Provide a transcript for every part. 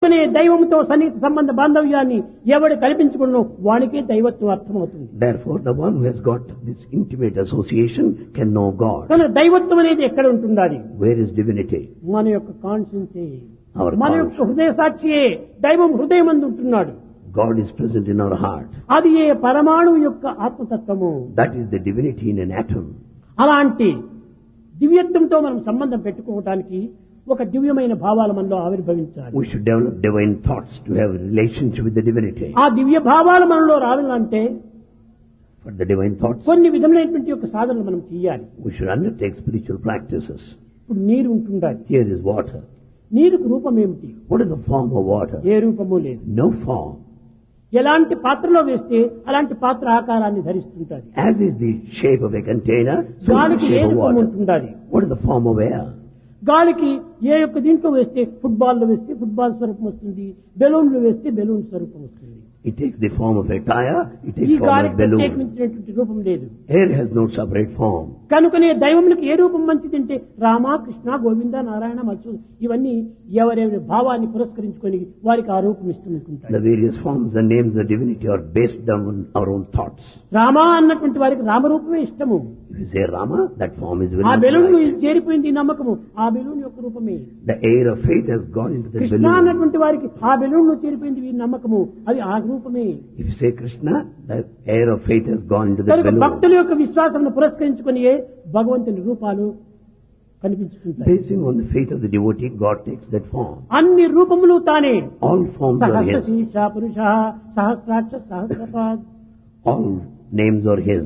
అనే దైవంతో సన్నిహిత సంబంధ బాంధవ్యాన్ని ఎవడు కల్పించుకున్నో వాడికే దైవత్వం అర్థమవుతుంది Therefore, the one who has got this intimate association can know God. మన దైవత్వం అనేది ఎక్కడ ఉంటుండాలి Where is divinity? మన యొక్క కాన్షియన్సే Our మన యొక్క హృదయ సాక్షియే దైవం హృదయం అందు ఉంటున్నాడు God is present in our heart. అది ఏ పరమాణువు యొక్క ఆత్మతత్వము That is the divinity in an atom. అలాంటి దివ్యత్వంతో మనం సంబంధం పెట్టుకోవటానికి ఒక దివ్యమైన భావాలు మనలో ఆవిర్భవించాలి We should develop divine thoughts to have a relationship with the divinity. ఆ దివ్య భావాలు మనలో రావాలంటే For the divine thoughts, కొన్ని విధములైనటువంటి యొక్క సాధనలు మనం చేయాలి we should undertake spiritual practices. ఇప్పుడు నీరు ఉంటుండాలి Here is water. నీరుకు రూపం ఏమిటి What is the form of water? ఏ రూపము లేదు No form. ఎలాంటి పాత్రలో వేస్తే అలాంటి పాత్ర ఆకారాన్ని ధరిస్తుంటాది As is the shape of a container, so is the గాలికి ఏ shape of రూపం water. ఉంటుండాలి What is the form of air? గాలికి ఏ యొక్క దీంట్లో వేస్తే ఫుట్బాల్ లో వేస్తే ఫుట్బాల్ స్వరూపం వస్తుంది బెలూన్ లో వేస్తే బెలూన్ స్వరూపం వస్తుంది It takes the form of a tire, it ఈ takes form గాలికి of balloon. ప్రత్యేకించినటువంటి రూపం లేదు Air has no separate form. కనుకనే దైవములకు ఏ రూపం మంచిదంటే రామ కృష్ణ గోవింద నారాయణ మత్సు ఇవన్నీ ఎవరెవరి భావాన్ని పురస్కరించుకొని వారికి ఆ రూపం The ఇస్తుంటాయి various forms and names of divinity are based on our own thoughts. Rama అన్నటువంటి వారికి రామరూపమే ఇష్టము If you say Rama, that form is very uh much balloon like. చేరిపోయింది ఈ నమ్మకము ఆ బెలూన్ యొక్క రూపమే The air of faith has gone into the Krishna balloon. అన్నటువంటి వారికి ఆ బెలూన్ లో చేరిపోయింది ఈ నమ్మకము అది ఆ రూపమే If you say Krishna, the air of faith has gone into the కనుక balloon. భక్తుల యొక్క విశ్వాసం పురస్కరించుకొని భగవంతుని రూపాలు కనిపించుకుంటాయి Basing on the faith of the devotee, God takes that form. అన్ని రూపములు తానే All forms are Sahasra His. శీర్ష పురుష సహస్రాక్ష సహస్రపాద్ All names are His.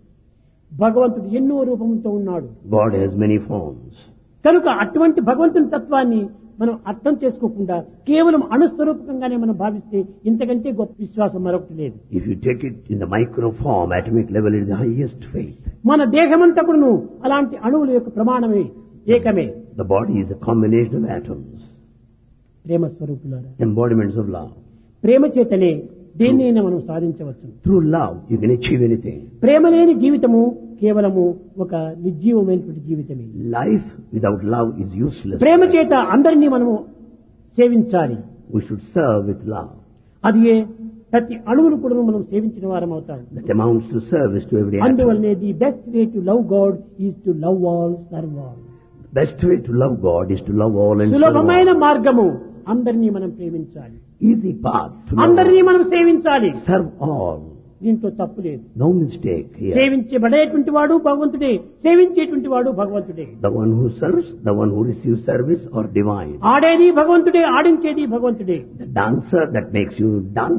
భగవంతుడు ఎన్నో రూపంతో ఉన్నాడు God has many forms. కనుక అటువంటి భగవంతుని తత్వాన్ని మనం అర్థం చేసుకోకుండా కేవలం అణుస్వరూపకంగానే మనం భావిస్తే ఇంతకంటే గొప్ప విశ్వాసం మరొకటి లేదు If you take it in the micro form, atomic level, it is the highest faith. మన దేహమంతా కూడాను అలాంటి అణువుల యొక్క ప్రమాణమే ఏకమే The body is a combination of atoms, ప్రేమ స్వరూపులారా embodiments of love. ప్రేమ చేతనే దేన్నైనా మనం సాధించవచ్చు Through love, you can achieve anything. ప్రేమ లేని జీవితము కేవలము ఒక నిర్జీవమైనటువంటి జీవితమే Life without love is useless. ప్రేమ చేత అందరినీ మనము సేవించాలి We should serve with love. అది ఏ ప్రతి అణువును కూడా మనం సేవించిన వారం అవుతాం That amounts to service to every atom. అందువల్లనే the best way to love God is to love all serve all Best way to love God is to love all and serve సులభమైన all. మార్గము అందరినీ మనం ప్రేమించాలి Easy path to love అందరినీ all. మనం సేవించాలి Serve all. దీంట్లో తప్పు లేదు No mistake here. సేవించబడేటువంటి వాడు భగవంతుడే సేవించేటువంటి వాడు భగవంతుడే The one who serves, the one who receives service are divine. ఆడేది భగవంతుడే ఆడించేది భగవంతుడే The dancer that makes you dance